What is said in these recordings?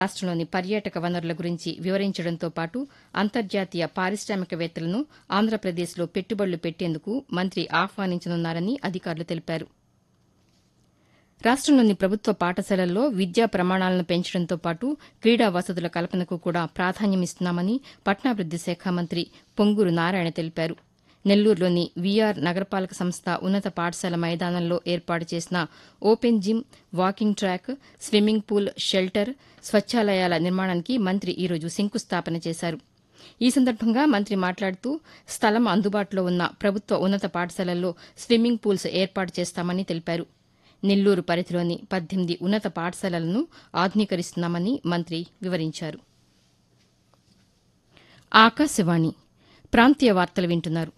రాష్టంలోని పర్యాటక వనరుల గురించి వివరించడంతో పాటు అంతర్జాతీయ పారిశామికవేత్తలను ఆంధ్రప్రదేశ్లో పెట్టుబడులు పెట్టేందుకు మంత్రి ఆహ్వానించనున్నారని అధికారులు తెలిపారు రాష్టంలోని ప్రభుత్వ పాఠశాలల్లో విద్యా ప్రమాణాలను పెంచడంతో పాటు క్రీడా వసతుల కల్పనకు కూడా ప్రాధాన్యమిస్తున్నామని పట్టణాభివృద్ది శాఖ మంత్రి పొంగూరు నారాయణ తెలిపారు నెల్లూరులోని వీఆర్ నగరపాలక సంస్థ ఉన్నత పాఠశాల మైదానంలో ఏర్పాటు చేసిన open gym walking track swimming pool shelter స్వచ్చాలయాల నిర్మాణానికి మంత్రి ఈరోజు శంకుస్థాపన చేశారు ఈ సందర్భంగా మంత్రి మాట్లాడుతూ స్థలం అందుబాటులో ఉన్న ప్రభుత్వ ఉన్నత పాఠశాలల్లో స్విమ్మింగ్ పూల్స్ ఏర్పాటు చేస్తామని తెలిపారు నెల్లూరు పరిధిలోని పద్దెనిమిది ఉన్నత పాఠశాలలను ఆధునీకరిస్తున్నామని మంత్రి వివరించారు ఆకాశవాణి ప్రాంతీయ వార్తలు వింటున్నారు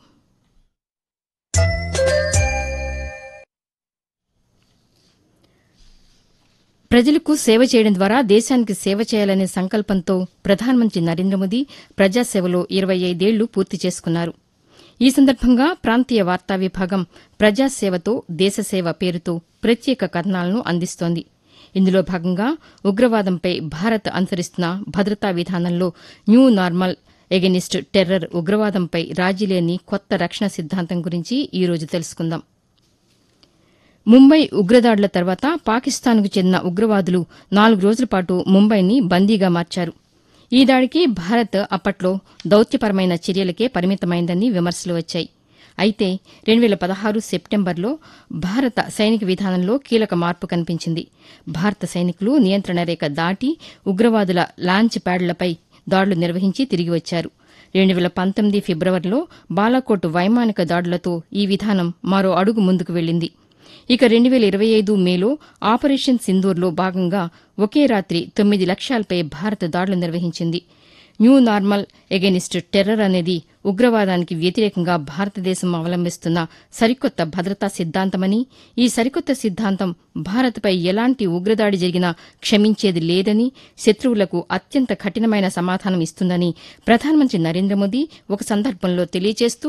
ప్రజలకు సేవ చేయడం ద్వారా దేశానికి సేవ చేయాలనే సంకల్పంతో ప్రధానమంత్రి నరేంద్ర మోదీ ప్రజాసేవలో ఇరవై ఐదేళ్లు పూర్తి చేసుకున్నారు ఈ సందర్భంగా ప్రాంతీయ వార్తా విభాగం ప్రజాసేవతో దేశసేవ పేరుతో ప్రత్యేక కథనాలను అందిస్తోంది ఇందులో భాగంగా ఉగ్రవాదంపై భారత్ అనుసరిస్తున్న భద్రతా విధానంలో న్యూ నార్మల్ ఎగెనిస్ట్ టెర్రర్ ఉగ్రవాదంపై రాజీలేని కొత్త రక్షణ సిద్ధాంతం గురించి ఈ రోజు తెలుసుకుందాం ముంబై ఉగ్రదాడుల తర్వాత పాకిస్తాన్కు చెందిన ఉగ్రవాదులు నాలుగు రోజుల పాటు ముంబైని బందీగా మార్చారు ఈ దాడికి భారత్ అప్పట్లో దౌత్యపరమైన చర్యలకే పరిమితమైందని విమర్శలు వచ్చాయి అయితే రెండు వేల పదహారు సెప్టెంబర్లో భారత సైనిక విధానంలో కీలక మార్పు కనిపించింది భారత సైనికులు నియంత్రణ రేఖ దాటి ఉగ్రవాదుల లాంచ్ ప్యాడ్లపై దాడులు నిర్వహించి తిరిగి వచ్చారు రెండు వేల పంతొమ్మిది ఫిబ్రవరిలో బాలాకోట్ వైమానిక దాడులతో ఈ విధానం మరో అడుగు ముందుకు వెళ్లింది ఇక రెండు వేల ఇరవై ఐదు మేలో ఆపరేషన్ సింధూర్లో భాగంగా ఒకే రాత్రి తొమ్మిది లక్ష్యాలపై భారత్ దాడులు నిర్వహించింది న్యూ నార్మల్ ఎగెనిస్ట్ టెర్రర్ అనేది ఉగ్రవాదానికి వ్యతిరేకంగా భారతదేశం అవలంబిస్తున్న సరికొత్త భద్రతా సిద్ధాంతమని ఈ సరికొత్త సిద్ధాంతం భారత్పై ఎలాంటి ఉగ్రదాడి జరిగినా క్షమించేది లేదని శత్రువులకు అత్యంత కఠినమైన సమాధానం ఇస్తుందని ప్రధానమంత్రి నరేంద్ర మోదీ ఒక సందర్భంలో తెలియజేస్తూ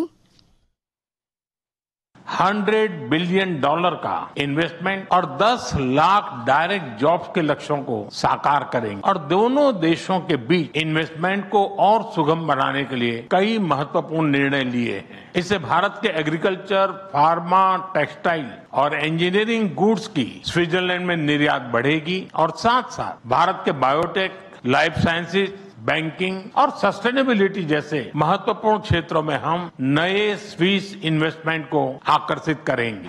हंड्रेड बिलियन डॉलर का इन्वेस्टमेंट और 10 लाख डायरेक्ट जॉब्स के लक्ष्यों को साकार करेंगे और दोनों देशों के बीच इन्वेस्टमेंट को और सुगम बनाने के लिए कई महत्वपूर्ण निर्णय लिए हैं इससे भारत के एग्रीकल्चर फार्मा टेक्सटाइल और इंजीनियरिंग गुड्स की स्विट्जरलैंड में निर्यात बढ़ेगी और साथ साथ भारत के बायोटेक लाइफ साइंसेज बैंकिंग और सस्टेनेबिलिटी जैसे महत्वपूर्ण क्षेत्रों में हम नए स्विस इन्वेस्टमेंट को आकर्षित करेंगे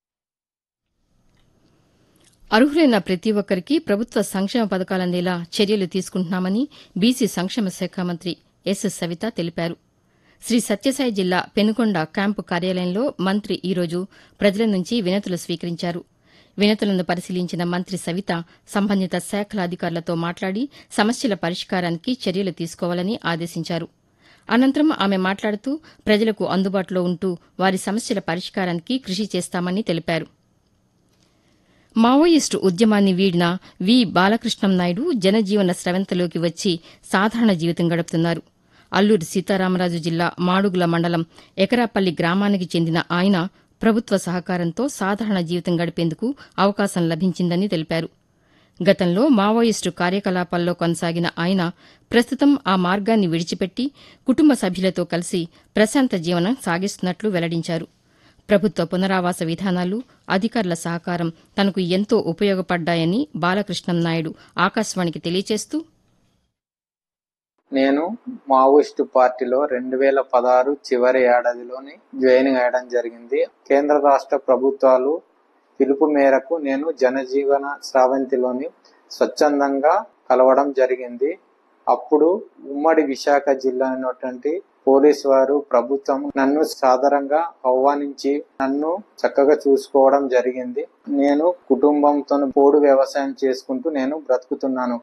అర్హులైన ప్రతి ఒక్కరికి ప్రభుత్వ సంక్షేమ పథకాలు అందేలా చర్యలు తీసుకుంటున్నామని బీసీ సంక్షేమ శాఖ మంత్రి ఎస్ సవిత తెలిపారు శ్రీ సత్యసాయి జిల్లా పెనుకొండ క్యాంపు కార్యాలయంలో మంత్రి ఈరోజు ప్రజల నుంచి వినతులు స్వీకరించారు వినతులను పరిశీలించిన మంత్రి సవిత సంబంధిత శాఖల అధికారులతో మాట్లాడి సమస్యల పరిష్కారానికి చర్యలు తీసుకోవాలని ఆదేశించారు అనంతరం ఆమె మాట్లాడుతూ ప్రజలకు అందుబాటులో ఉంటూ వారి సమస్యల పరిష్కారానికి కృషి చేస్తామని తెలిపారు మావోయిస్టు ఉద్యమాన్ని వీడిన వి బాలకృష్ణం నాయుడు జనజీవన స్రవంతిలోకి వచ్చి సాధారణ జీవితం గడుపుతున్నారు అల్లూరి సీతారామరాజు జిల్లా మాడుగుల మండలం ఎకరాపల్లి గ్రామానికి చెందిన ఆయన ప్రభుత్వ సహకారంతో సాధారణ జీవితం గడిపేందుకు అవకాశం లభించిందని తెలిపారు గతంలో మావోయిస్టు కార్యకలాపాల్లో కొనసాగిన ఆయన ప్రస్తుతం ఆ మార్గాన్ని విడిచిపెట్టి కుటుంబ సభ్యులతో కలిసి ప్రశాంత జీవనం సాగిస్తున్నట్లు వెల్లడించారు ప్రభుత్వ పునరావాస విధానాలు అధికారుల సహకారం తనకు ఎంతో ఉపయోగపడ్డాయని బాలకృష్ణం నాయుడు ఆకాశవాణికి తెలియజేస్తూ నేను మావోయిస్టు పార్టీలో రెండు వేల పదహారు చివరి ఏడాదిలోని జాయిన్ అయ్యడం జరిగింది కేంద్ర రాష్ట్ర ప్రభుత్వాలు పిలుపు మేరకు నేను జనజీవన స్రవంతిలోని స్వచ్ఛందంగా కలవడం జరిగింది అప్పుడు ఉమ్మడి విశాఖ జిల్లా అయినటువంటి పోలీస్ వారు ప్రభుత్వం నన్ను సాధారణంగా ఆహ్వానించి నన్ను చక్కగా చూసుకోవడం జరిగింది నేను కుటుంబంతో పోడు వ్యవసాయం చేసుకుంటూ నేను బ్రతుకుతున్నాను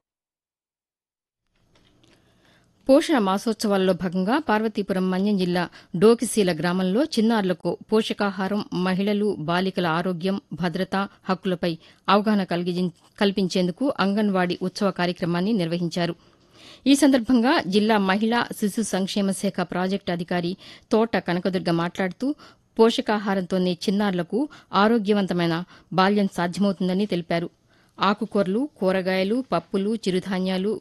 పోషణ మాసోత్సవాల్లో భాగంగా పార్వతీపురం మన్యం జిల్లా డోకిసీల గ్రామంలో చిన్నారులకు పోషకాహారం మహిళలు బాలికల ఆరోగ్యం భద్రత హక్కులపై అవగాహన కలిగి- కల్పించేందుకు అంగన్వాడీ ఉత్సవ కార్యక్రమాన్ని నిర్వహించారు ఈ సందర్భంగా జిల్లా మహిళా శిశు సంక్షేమ శాఖ ప్రాజెక్టు అధికారి తోట కనకదుర్గ మాట్లాడుతూ పోషకాహారంతోనే చిన్నారులకు ఆరోగ్యవంతమైన బాల్యం సాధ్యమవుతుందని తెలిపారు ఆకుకూరలు కూరగాయలు పప్పులు చిరుధాన్యాలు